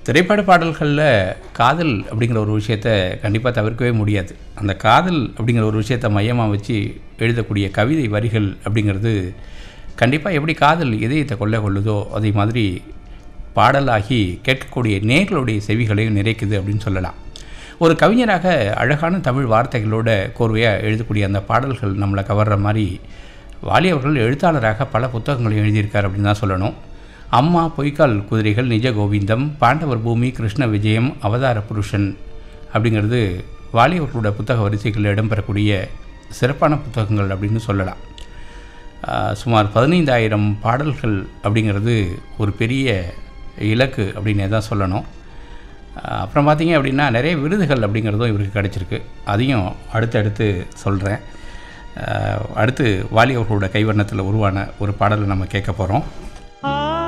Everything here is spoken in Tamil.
திரைப்பட பாடல்களில் காதல் அப்படிங்கிற ஒரு விஷயத்தை கண்டிப்பாக தவிர்க்கவே முடியாது அந்த காதல் அப்படிங்கிற ஒரு விஷயத்தை மையமாக வச்சு எழுதக்கூடிய கவிதை வரிகள் அப்படிங்கிறது கண்டிப்பாக எப்படி காதல் இதயத்தை கொள்ள கொள்ளுதோ அதே மாதிரி பாடலாகி கேட்கக்கூடிய நேர்களுடைய செவிகளையும் நிறைக்குது அப்படின்னு சொல்லலாம் ஒரு கவிஞராக அழகான தமிழ் வார்த்தைகளோட கோர்வையாக எழுதக்கூடிய அந்த பாடல்கள் நம்மளை கவர்ற மாதிரி வாலி அவர்கள் எழுத்தாளராக பல புத்தகங்களை எழுதியிருக்கார் அப்படின்னு தான் சொல்லணும் அம்மா பொய்க்கால் குதிரைகள் நிஜ கோவிந்தம் பாண்டவர் பூமி கிருஷ்ண விஜயம் அவதார புருஷன் அப்படிங்கிறது வாலி அவர்களோட புத்தக வரிசைகளில் இடம்பெறக்கூடிய சிறப்பான புத்தகங்கள் அப்படின்னு சொல்லலாம் ஆஹ் சுமார் பதினைந்தாயிரம் பாடல்கள் அப்படிங்கிறது ஒரு பெரிய இலக்கு அப்படின்னே தான் சொல்லணும் ஆஹ் அப்புறம் பார்த்தீங்க அப்படின்னா நிறைய விருதுகள் அப்படிங்கிறதும் இவருக்கு கிடச்சிருக்கு அதையும் அடுத்தடுத்து சொல்கிறேன் அடுத்து வாலி அவர்களோட கைவண்ணத்தில் உருவான ஒரு பாடலை நம்ம கேட்க போகிறோம்